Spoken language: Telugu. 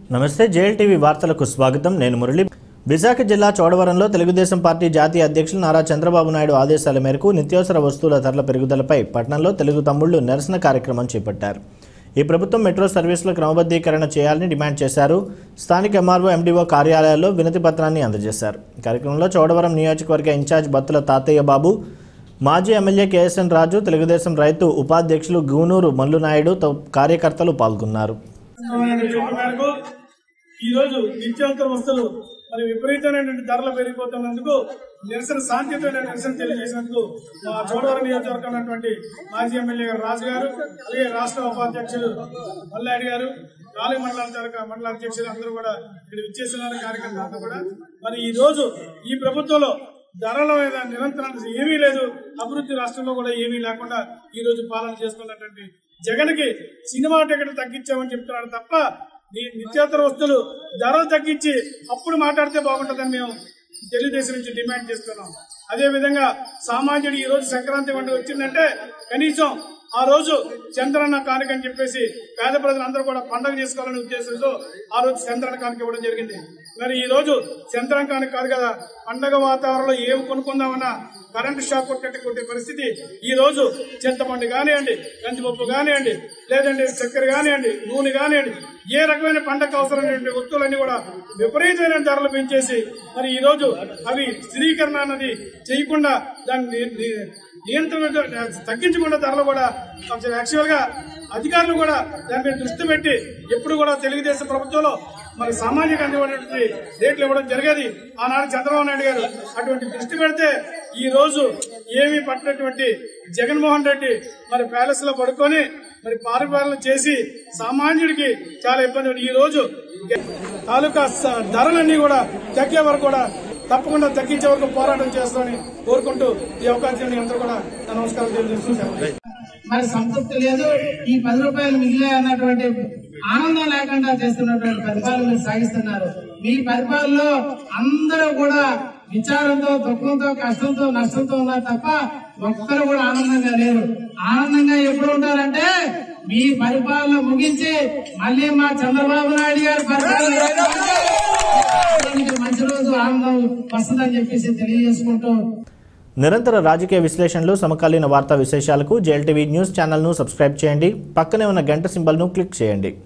నమస్తే జేఎల్ టీవీ వార్తలకు స్వాగతం నేను మురళి విశాఖ జిల్లా చోడవరంలో తెలుగుదేశం పార్టీ జాతీయ అధ్యక్షులు నారా చంద్రబాబు నాయుడు ఆదేశాల మేరకు నిత్యావసర వస్తువుల ధరల పెరుగుదలపై పట్టణంలో తెలుగు తమ్ముళ్లు నిరసన కార్యక్రమం చేపట్టారు ఈ ప్రభుత్వం మెట్రో సర్వీసుల క్రమబద్ధీకరణ చేయాలని డిమాండ్ చేశారు స్థానిక ఎంఆర్ఓ ఎండీఓ కార్యాలయాల్లో వినతి పత్రాన్ని అందజేశారు కార్యక్రమంలో చోడవరం నియోజకవర్గ ఇన్ఛార్జ్ బత్తుల తాతయ్య బాబు మాజీ ఎమ్మెల్యే కేఎస్ఎన్ రాజు తెలుగుదేశం రైతు ఉపాధ్యక్షులు గూనూరు మల్లునాయుడు తో కార్యకర్తలు పాల్గొన్నారు చెప్పిన మేరకు ఈ రోజు నిత్యావసర వస్తువులు మరి విపరీతమైనటువంటి ధరలు పెరిగిపోతున్నందుకు నిరసన శాంతియుతమైన నిరసన తెలియజేసినందుకు మా చోడవరం నియోజకవర్గం ఉన్నటువంటి మాజీ ఎమ్మెల్యే గారు రాజు గారు అలాగే రాష్ట్ర ఉపాధ్యక్షులు మల్లాడి గారు నాలుగు మండలాల తరగ మండల అధ్యక్షులు అందరూ కూడా ఇక్కడ విచ్చేస్తున్నారు కార్యక్రమం అంతా కూడా మరి ఈ రోజు ఈ ప్రభుత్వంలో ధరల మీద నిరంతరం ఏమీ లేదు అభివృద్ధి రాష్ట్రంలో కూడా ఏమీ లేకుండా ఈ రోజు పాలన చేస్తున్నటువంటి జగన్ కి సినిమా టికెట్లు తగ్గించామని చెప్తున్నాడు తప్ప ఈ నిత్యావసర వస్తువులు ధరలు తగ్గించి అప్పుడు మాట్లాడితే బాగుంటుందని మేము తెలుగుదేశం నుంచి డిమాండ్ చేస్తున్నాం అదే విధంగా సామాన్యుడు ఈ రోజు సంక్రాంతి పండుగ వచ్చిందంటే కనీసం ఆ రోజు చంద్రన్న కానుక అని చెప్పేసి పేద ప్రజలందరూ కూడా పండుగ చేసుకోవాలనే ఉద్దేశంతో ఆ రోజు చంద్రన్న కానుక ఇవ్వడం జరిగింది మరి ఈ రోజు చంద్రన్న కానుక కాదు కదా పండగ వాతావరణంలో ఏం కొనుక్కుందామన్నా కరెంటు షాక్ కొట్టేట్టు కొట్టే పరిస్థితి ఈ రోజు చింతపండు కానివ్వండి కందిపప్పు కానివ్వండి లేదంటే చక్కెర కానివ్వండి నూనె కానివ్వండి ఏ రకమైన పంటకు అవసరమైనటువంటి వస్తువులన్నీ కూడా విపరీతమైన ధరలు పెంచేసి మరి ఈ రోజు అవి స్థిరీకరణ అన్నది చేయకుండా దాన్ని ని- ని- నియంత్రణ తగ్గించకుండా ధరలు కూడా యాక్చువల్ గా అధికారులు కూడా దాని మీద దృష్టి పెట్టి ఎప్పుడు కూడా తెలుగుదేశం ప్రభుత్వంలో మరి సామాన్య అందినటువంటి రేట్లు ఇవ్వడం జరిగేది ఆనాడు చంద్రబాబు నాయుడు గారు అటువంటి దృష్టి పెడితే ఈ రోజు ఏమీ పట్టినటువంటి జగన్మోహన్ రెడ్డి మరి ప్యాలెస్ లో పడుకొని మరి పారిపాలన చేసి సామాన్యుడికి చాలా ఇబ్బంది పడి ఈ రోజు తాలూకా స- ధరలన్నీ కూడా తగ్గే వరకు కూడా తప్పకుండా తగ్గించే వరకు పోరాటం చేస్తామని కోరుకుంటూ ఈ అవకాశాన్ని అందరూ కూడా నా నమస్కారం తెలియజేస్తున్నాను మరి సంతృప్తి లేదు ఈ పది రూపాయలు మిగిలే అన్నటువంటి ఆనందం లేకుండా చేస్తున్నటువంటి పరిపాలన మీరు సాగిస్తున్నారు మీ పరిపాలనలో అందరూ కూడా విచారంతో దుఃఖంతో కష్టంతో నష్టంతో ఉన్నారు తప్ప ఒక్కరు కూడా ఆనందంగా లేరు ఆనందంగా ఎప్పుడు ఉంటారంటే మీ పరిపాలన ముగించి మళ్ళీ మా చంద్రబాబు నాయుడు గారి పరిపాలన మీకు మంచి రోజు ఆనందం వస్తుందని చెప్పేసి తెలియజేసుకుంటూ నిరంతర రాజకీయ విశ్లేషణలు సమకాలీన వార్తా విశేషాలకు జేఎల్ టీవీ న్యూస్ ఛానల్ను సబ్స్క్రైబ్ చేయండి పక్కనే ఉన్న గంట సింబల్ను క్లిక్ చేయండి